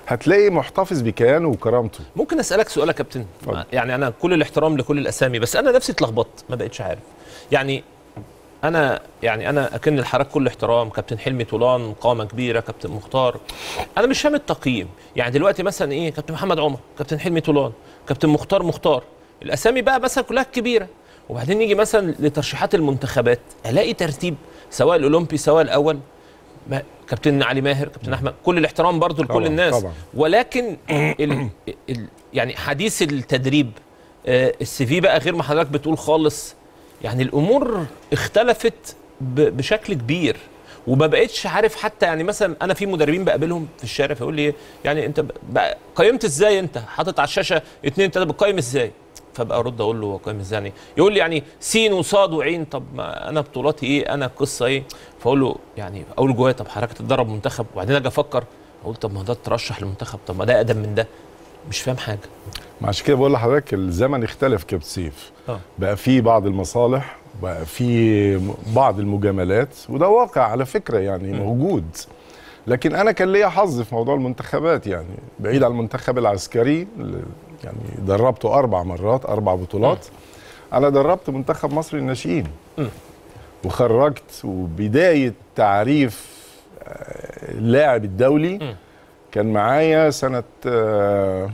هتلاقي محتفظ بكيانه وكرامته ممكن اسالك سؤال يا كابتن اتفضل. يعني انا كل الاحترام لكل الاسامي بس انا نفسي اتلخبطت ما بقتش عارف يعني انا يعني انا اكن الحراك كل احترام كابتن حلمي طولان قامه كبيره كابتن مختار انا مش فاهم التقييم يعني دلوقتي مثلا ايه كابتن محمد عمر كابتن حلمي طولان كابتن مختار مختار الاسامي بقى مثلا كلها كبيره وبعدين نيجي مثلا لترشيحات المنتخبات الاقي ترتيب سواء الاولمبي سواء الاول ما كابتن علي ماهر كابتن احمد كل الاحترام برضو لكل طبعاً، الناس طبعاً. ولكن ال ال يعني حديث التدريب آه، السي في بقى غير ما حضرتك بتقول خالص يعني الامور اختلفت ب- بشكل كبير وما بقتش عارف حتى يعني مثلا انا في مدربين بقابلهم في الشارع فيقول لي إيه، يعني انت ب- بقى قيمت ازاي انت حاطط على الشاشه اتنين تلاته بتقيم ازاي فبقى ارد اقول له قيم ازاي يعني يقول لي يعني سين وصاد وعين طب ما انا بطولاتي ايه انا القصه ايه فاقول له يعني اقول جوايا طب حضرتك تتدرب منتخب وبعدين اجي افكر اقول طب ما ده ترشح للمنتخب طب ما ده اقدم من ده مش فاهم حاجه ما عشان كده بقول لحضرتك الزمن اختلف كابتن سيف اه بقى في بعض المصالح بقى في م- بعض المجاملات وده واقع على فكره يعني موجود لكن انا كان ليا حظ في موضوع المنتخبات يعني بعيد عن المنتخب العسكري اللي يعني دربته اربع مرات اربع بطولات انا دربت منتخب مصر الناشئين مم. وخرجت وبدايه تعريف آه، اللاعب الدولي مم. كان معايا سنه آه،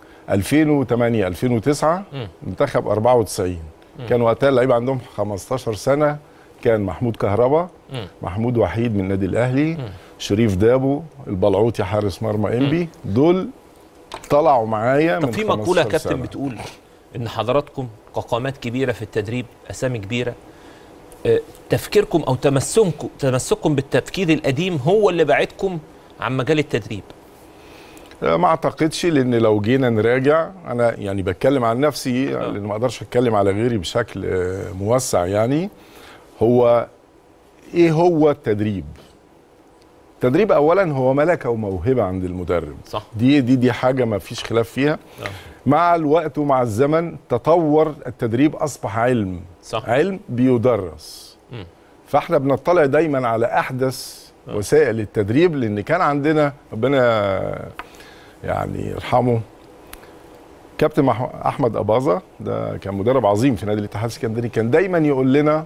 2008 2009 مم. منتخب 94 كان وقتها اللعيبه عندهم 15 سنه كان محمود كهربا مم. محمود وحيد من النادي الاهلي شريف دابو البلعوطي حارس مرمى انبي دول طلعوا معايا طب من في مقوله يا 15 كابتن سنة. بتقول ان حضراتكم كقامات كبيره في التدريب اسامي كبيره آه، تفكيركم او تمسككم تمسككم بالتفكير القديم هو اللي بعدكم عن مجال التدريب آه، ما اعتقدش لان لو جينا نراجع انا يعني بتكلم عن نفسي لان ما اقدرش اتكلم على غيري بشكل آه، موسع يعني هو ايه هو التدريب التدريب اولا هو ملكه وموهبه عند المدرب صح دي دي دي حاجه ما فيش خلاف فيها آه. مع الوقت ومع الزمن تطور التدريب اصبح علم صح علم بيدرس مم. فاحنا بنطلع دايما على احدث آه. وسائل التدريب لان كان عندنا ربنا يعني يرحمه كابتن مح- احمد اباظه ده كان مدرب عظيم في نادي الاتحاد السكندري كان دايما يقول لنا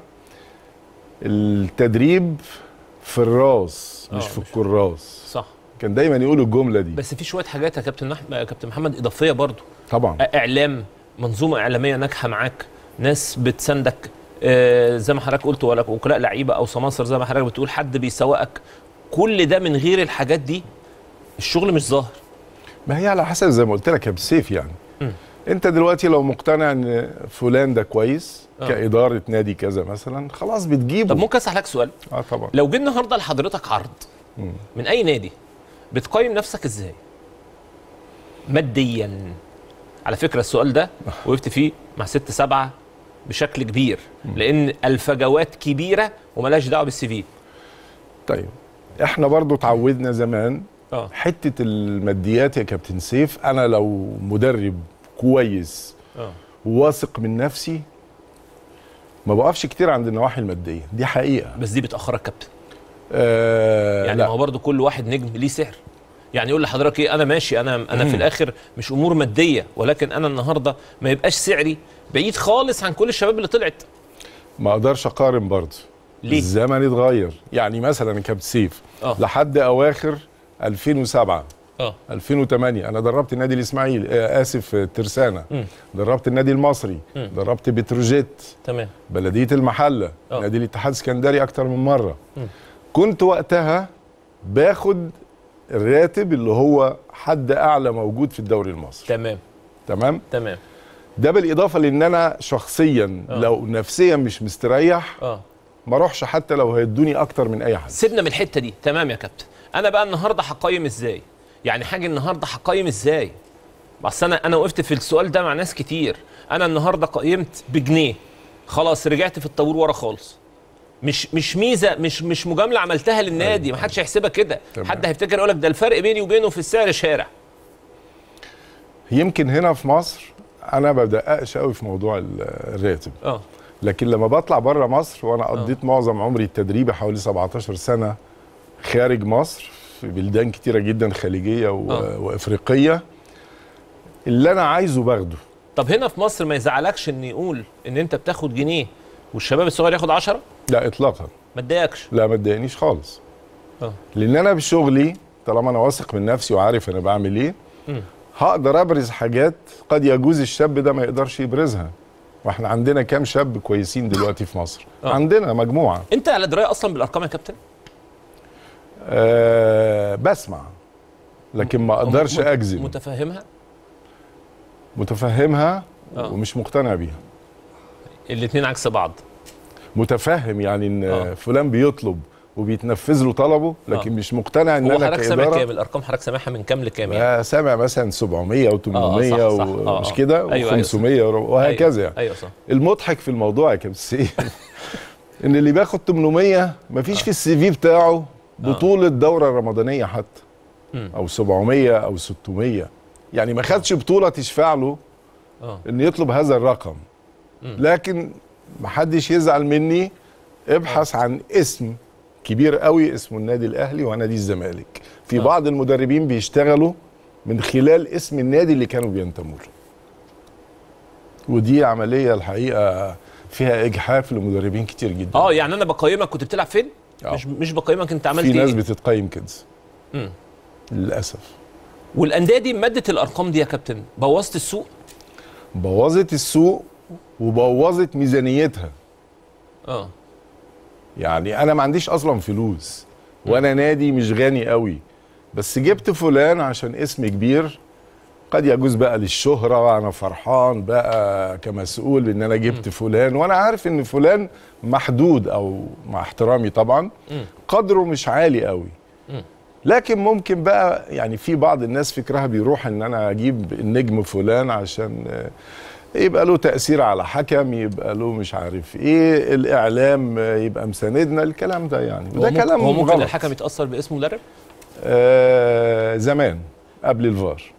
التدريب في الراس مش آه، في مش- الكراس صح كان دايما يقول الجمله دي بس في شويه حاجات يا كابتن أحمد كابتن محمد اضافيه برضو طبعا اعلام منظومه اعلاميه ناجحه معاك ناس بتساندك آه، زي ما حضرتك قلت ولا وكلاء لعيبه او سماسر زي ما حضرتك بتقول حد بيسوقك كل ده من غير الحاجات دي الشغل مش ظاهر ما هي على حسب زي ما قلت لك يا بالسيف يعني مم. انت دلوقتي لو مقتنع ان فلان ده كويس آه. كاداره نادي كذا مثلا خلاص بتجيبه طب ممكن اسالك سؤال اه طبعا لو جه النهارده لحضرتك عرض مم. من اي نادي بتقيم نفسك ازاي ماديا على فكره السؤال ده وقفت فيه مع ست سبعة بشكل كبير لان الفجوات كبيره وملهاش دعوه بالسي في طيب احنا برضو اتعودنا زمان اه حته الماديات يا كابتن سيف انا لو مدرب كويس اه وواثق من نفسي ما بقفش كتير عند النواحي الماديه دي حقيقه بس دي بتاخرك كابتن آه يعني ما هو برضه كل واحد نجم ليه سعر يعني يقول لحضرتك ايه انا ماشي انا انا في الاخر مش امور ماديه ولكن انا النهارده ما يبقاش سعري بعيد خالص عن كل الشباب اللي طلعت ما اقدرش اقارن برضه ليه؟ الزمن اتغير يعني مثلا يا كابتن سيف اه لحد اواخر 2007 اه 2008 انا دربت النادي الاسماعيلي آه اسف آه، ترسانه مم. دربت النادي المصري مم. دربت بتروجيت تمام بلديه المحله آه. نادي الاتحاد السكندري اكتر من مره مم. كنت وقتها باخد الراتب اللي هو حد اعلى موجود في الدوري المصري تمام تمام تمام ده بالاضافه لان انا شخصيا آه. لو نفسيا مش مستريح اه ما اروحش حتى لو هيدوني اكتر من اي حد سيبنا من الحته دي تمام يا كابتن انا بقى النهارده هقيم ازاي يعني حاجه النهارده هقيم ازاي بس انا انا وقفت في السؤال ده مع ناس كتير انا النهارده قيمت بجنيه خلاص رجعت في الطابور ورا خالص مش مش ميزه مش مش مجامله عملتها للنادي ما حدش هيحسبها كده تمام. حد هيفتكر يقول لك ده الفرق بيني وبينه في السعر شارع يمكن هنا في مصر انا ما بدققش قوي في موضوع ال- الراتب اه لكن لما بطلع بره مصر وانا قضيت معظم عمري التدريبي حوالي 17 سنه خارج مصر في في بلدان كتيره جدا خليجيه و... آه. وافريقيه اللي انا عايزه باخده طب هنا في مصر ما يزعلكش ان يقول ان انت بتاخد جنيه والشباب الصغير ياخد 10 لا اطلاقا ما تضايقكش لا ما تضايقنيش خالص اه لان انا بشغلي طالما انا واثق من نفسي وعارف انا بعمل ايه مم. هقدر ابرز حاجات قد يجوز الشاب ده ما يقدرش يبرزها واحنا عندنا كام شاب كويسين دلوقتي في مصر آه. عندنا مجموعه انت على درايه اصلا بالارقام يا كابتن أه بسمع لكن ما اقدرش مت- اجزم متفهمها متفهمها آه. ومش مقتنع بيها الاثنين عكس بعض متفهم يعني ان آه. فلان بيطلب وبيتنفذ له طلبه لكن آه. مش مقتنع ان هو انا حضرتك سامع كاداره كام الارقام حضرتك سامعها من كام لكام يعني آه، سامع مثلا 700 و 800 آه، صح، صح. آه، ومش آه. كده أيوة، أيوة، و500 وهكذا يعني ايوه صح المضحك في الموضوع يا كابتن سيد ان اللي بياخد 800 مفيش في السي في بتاعه بطوله دوره رمضانيه حتى مم. او 700 او 600 يعني ما خدش بطوله تشفع له اه ان يطلب هذا الرقم مم. لكن محدش يزعل مني ابحث عن اسم كبير قوي اسمه النادي الاهلي ونادي الزمالك في آه. بعض المدربين بيشتغلوا من خلال اسم النادي اللي كانوا بينتموا له ودي عمليه الحقيقه فيها اجحاف لمدربين كتير جدا اه يعني انا بقيمك كنت بتلعب فين آه. مش مش بقيمك انت عملت في ناس ايه بتتقيم كده مم. للاسف والانديه دي مادت الارقام دي يا كابتن بوظت السوق بوظت السوق وبوظت ميزانيتها اه يعني انا ما عنديش اصلا فلوس وانا نادي مش غني قوي بس جبت فلان عشان اسم كبير قد يجوز بقى للشهرة وانا فرحان بقى كمسؤول ان انا جبت فلان وانا عارف ان فلان محدود او مع احترامي طبعا مم. قدره مش عالي قوي مم. لكن ممكن بقى يعني في بعض الناس فكرها بيروح ان انا اجيب النجم فلان عشان آه، يبقى له تأثير على حكم يبقى له مش عارف ايه الاعلام آه، يبقى مساندنا الكلام ده يعني هو وده ممكن- كلام هو ممكن غلط. الحكم يتاثر باسم مدرب آه زمان قبل الفار